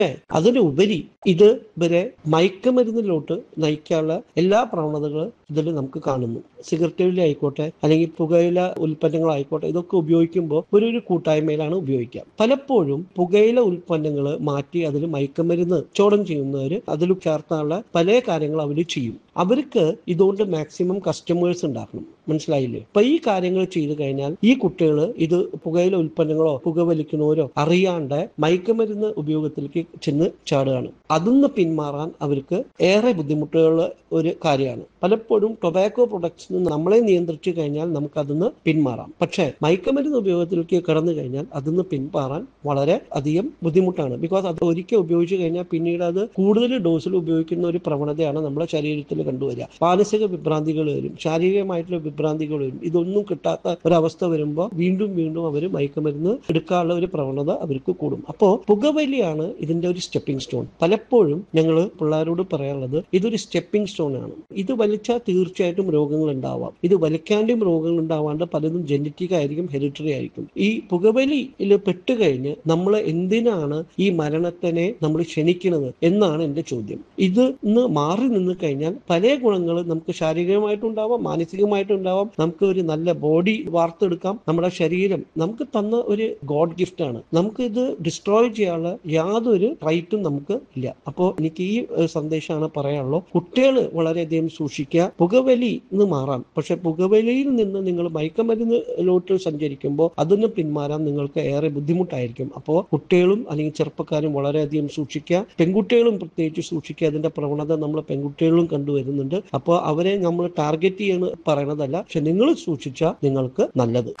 അതിനുപരി ഇത് ഇവരെ മയക്കുമരുന്നിലോട്ട് നയിക്കാനുള്ള എല്ലാ പ്രവണതകളും ഇതിൽ നമുക്ക് കാണുന്നു സിഗരറ്റ് വലി ആയിക്കോട്ടെ അല്ലെങ്കിൽ പുകയില ഉൽപ്പന്നങ്ങളായിക്കോട്ടെ ഇതൊക്കെ ഉപയോഗിക്കുമ്പോൾ ഒരു ഒരു കൂട്ടായ്മയിലാണ് ഉപയോഗിക്കുക പലപ്പോഴും പുകയില ഉൽപ്പന്നങ്ങൾ മാറ്റി അതിൽ മയക്കുമരുന്ന് ചോടം ചെയ്യുന്നവർ അതിൽ ചേർത്താനുള്ള പല കാര്യങ്ങൾ അവർ ചെയ്യും അവർക്ക് ഇതുകൊണ്ട് മാക്സിമം കസ്റ്റമേഴ്സ് ഉണ്ടാക്കണം മനസ്സിലായില്ലേ അപ്പൊ ഈ കാര്യങ്ങൾ ചെയ്തു കഴിഞ്ഞാൽ ഈ കുട്ടികൾ ഇത് പുകയില ഉൽപ്പന്നങ്ങളോ പുകവലിക്കുന്നവരോ അറിയാണ്ട് മയക്കുമരുന്ന് ഉപയോഗത്തിലേക്ക് ചെന്ന് ചാടുകയാണ് അതിന്ന് പിന്മാറാൻ അവർക്ക് ഏറെ ബുദ്ധിമുട്ടുള്ള ഒരു കാര്യമാണ് പലപ്പോഴും ടൊബാക്കോ പ്രൊഡക്ട്സിന് നമ്മളെ നിയന്ത്രിച്ചു കഴിഞ്ഞാൽ നമുക്ക് അതിന്ന് പിന്മാറാം പക്ഷേ മയക്കുമരുന്ന് ഉപയോഗത്തിലേക്ക് കടന്നു കഴിഞ്ഞാൽ അതിന്ന് പിന്മാറാൻ വളരെ അധികം ബുദ്ധിമുട്ടാണ് ബിക്കോസ് അത് ഒരിക്കൽ ഉപയോഗിച്ചു കഴിഞ്ഞാൽ പിന്നീട് അത് കൂടുതൽ ഡോസിൽ ഉപയോഗിക്കുന്ന ഒരു പ്രവണതയാണ് നമ്മുടെ ശരീരത്തിൽ കണ്ടുവരിക മാനസിക വിഭ്രാന്തികൾ വരും ശാരീരികമായിട്ടുള്ള വിഭ്രാന്തികൾ വരും ഇതൊന്നും കിട്ടാത്ത ഒരവസ്ഥ വരുമ്പോൾ വീണ്ടും വീണ്ടും അവർ മയക്കുമരുന്ന് എടുക്കാനുള്ള ഒരു പ്രവണത അവർക്ക് കൂടും അപ്പോൾ പുകവലിയാണ് ഇതിന്റെ ഒരു സ്റ്റെപ്പിംഗ് സ്റ്റോൺ പലപ്പോഴും ഞങ്ങൾ പിള്ളേരോട് പറയാനുള്ളത് ഇതൊരു സ്റ്റെപ്പിംഗ് സ്റ്റോൺ ആണ് ഇത് വലിച്ചാൽ തീർച്ചയായിട്ടും രോഗങ്ങൾ ഉണ്ടാവാം ഇത് വലിക്കാണ്ടും രോഗങ്ങൾ ഉണ്ടാവാണ്ട് പലതും ജനറ്റിക് ആയിരിക്കും ഹെറിറ്ററി ആയിരിക്കും ഈ പുകവലിയിൽ പെട്ടുകഴിഞ്ഞ് നമ്മൾ എന്തിനാണ് ഈ മരണത്തിനെ നമ്മൾ ക്ഷണിക്കുന്നത് എന്നാണ് എന്റെ ചോദ്യം ഇത് ഇന്ന് മാറി നിന്ന് കഴിഞ്ഞാൽ പല ഗുണങ്ങളും നമുക്ക് ശാരീരികമായിട്ടുണ്ടാവാം മാനസികമായിട്ടുണ്ടാവാം നമുക്ക് ഒരു നല്ല ബോഡി വാർത്തെടുക്കാം നമ്മുടെ ശരീരം നമുക്ക് തന്ന ഒരു ഗോഡ് ഗിഫ്റ്റ് ആണ് നമുക്ക് ഇത് ഡിസ്ട്രോയ് ചെയ്യാനുള്ള യാതൊരു റൈറ്റും നമുക്ക് ഇല്ല അപ്പോൾ എനിക്ക് ഈ ഏഹ്, സന്ദേശമാണ് പറയാനുള്ളത് കുട്ടികൾ വളരെയധികം സൂക്ഷിക്കുക പുകവലി എന്ന് മാറാം പക്ഷെ പുകവലിയിൽ നിന്ന് നിങ്ങൾ മയക്കമരുന്നിലോട്ട് സഞ്ചരിക്കുമ്പോൾ അതിന് പിന്മാറാൻ നിങ്ങൾക്ക് ഏറെ ബുദ്ധിമുട്ടായിരിക്കും അപ്പോൾ കുട്ടികളും അല്ലെങ്കിൽ ചെറുപ്പക്കാരും വളരെയധികം സൂക്ഷിക്കുക പെൺകുട്ടികളും പ്രത്യേകിച്ച് സൂക്ഷിക്കുക അതിന്റെ പ്രവണത നമ്മൾ പെൺകുട്ടികളും കണ്ടുവരുന്നുണ്ട് അപ്പോൾ അവരെ നമ്മൾ ടാർഗറ്റ് ചെയ്യണ പറയണതല്ല പക്ഷെ നിങ്ങൾ സൂക്ഷിച്ചാൽ നിങ്ങൾക്ക് നല്ലത്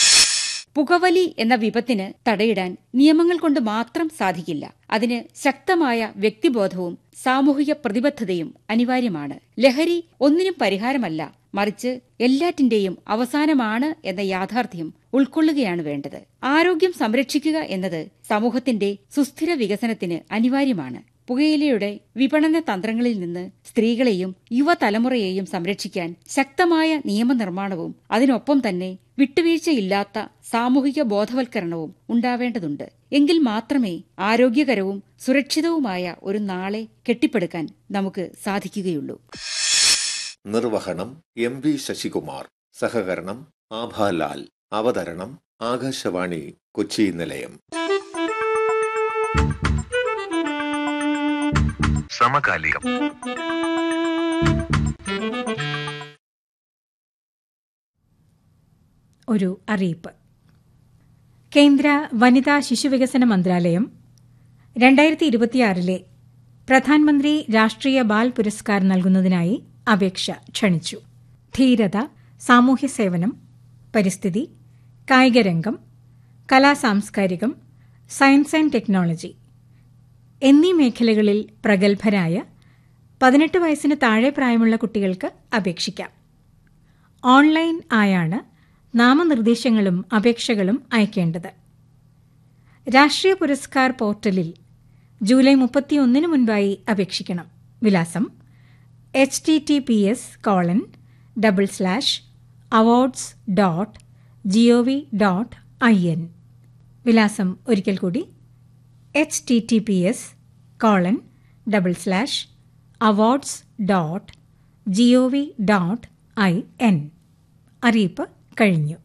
പുകവലി എന്ന വിപത്തിന് തടയിടാൻ നിയമങ്ങൾ കൊണ്ട് മാത്രം സാധിക്കില്ല അതിന് ശക്തമായ വ്യക്തിബോധവും സാമൂഹിക പ്രതിബദ്ധതയും അനിവാര്യമാണ് ലഹരി ഒന്നിനും പരിഹാരമല്ല മറിച്ച് എല്ലാറ്റിന്റെയും അവസാനമാണ് എന്ന യാഥാർത്ഥ്യം ഉൾക്കൊള്ളുകയാണ് വേണ്ടത് ആരോഗ്യം സംരക്ഷിക്കുക എന്നത് സമൂഹത്തിന്റെ സുസ്ഥിര വികസനത്തിന് അനിവാര്യമാണ് പുകയിലയുടെ വിപണന തന്ത്രങ്ങളിൽ നിന്ന് സ്ത്രീകളെയും യുവതലമുറയെയും സംരക്ഷിക്കാൻ ശക്തമായ നിയമനിർമ്മാണവും അതിനൊപ്പം തന്നെ വിട്ടുവീഴ്ചയില്ലാത്ത സാമൂഹിക ബോധവൽക്കരണവും ഉണ്ടാവേണ്ടതുണ്ട് എങ്കിൽ മാത്രമേ ആരോഗ്യകരവും സുരക്ഷിതവുമായ ഒരു നാളെ കെട്ടിപ്പടുക്കാൻ നമുക്ക് സാധിക്കുകയുള്ളൂ നിർവഹണം എം വി ശശികുമാർ സഹകരണം ആഭാലാൽ അവതരണം ആകാശവാണി കൊച്ചി നിലയം സമകാലികം ഒരു അറിയിപ്പ് കേന്ദ്ര വനിതാ ശിശുവികസന മന്ത്രാലയം രണ്ടായിരത്തി ഇരുപത്തിയാറിലെ പ്രധാനമന്ത്രി രാഷ്ട്രീയ ബാൽ പുരസ്കാർ നൽകുന്നതിനായി അപേക്ഷ ക്ഷണിച്ചു ധീരത സാമൂഹ്യ സേവനം പരിസ്ഥിതി കായികരംഗം കലാസാംസ്കാരികം സയൻസ് ആൻഡ് ടെക്നോളജി എന്നീ മേഖലകളിൽ പ്രഗത്ഭരായ പതിനെട്ട് വയസ്സിന് താഴെ പ്രായമുള്ള കുട്ടികൾക്ക് അപേക്ഷിക്കാം ഓൺലൈൻ ആയാണ് നാമനിർദ്ദേശങ്ങളും അപേക്ഷകളും അയക്കേണ്ടത് രാഷ്ട്രീയ പുരസ്കാർ പോർട്ടലിൽ ജൂലൈ മുപ്പത്തിയൊന്നിന് മുൻപായി അപേക്ഷിക്കണം വിലാസം H T T P S colon double slash awards dot G O V dot I N വിലാസം ഒരിക്കൽ കൂടി H T T P S colon double slash awards dot G O V dot I N അറിയിപ്പ് കഴിഞ്ഞു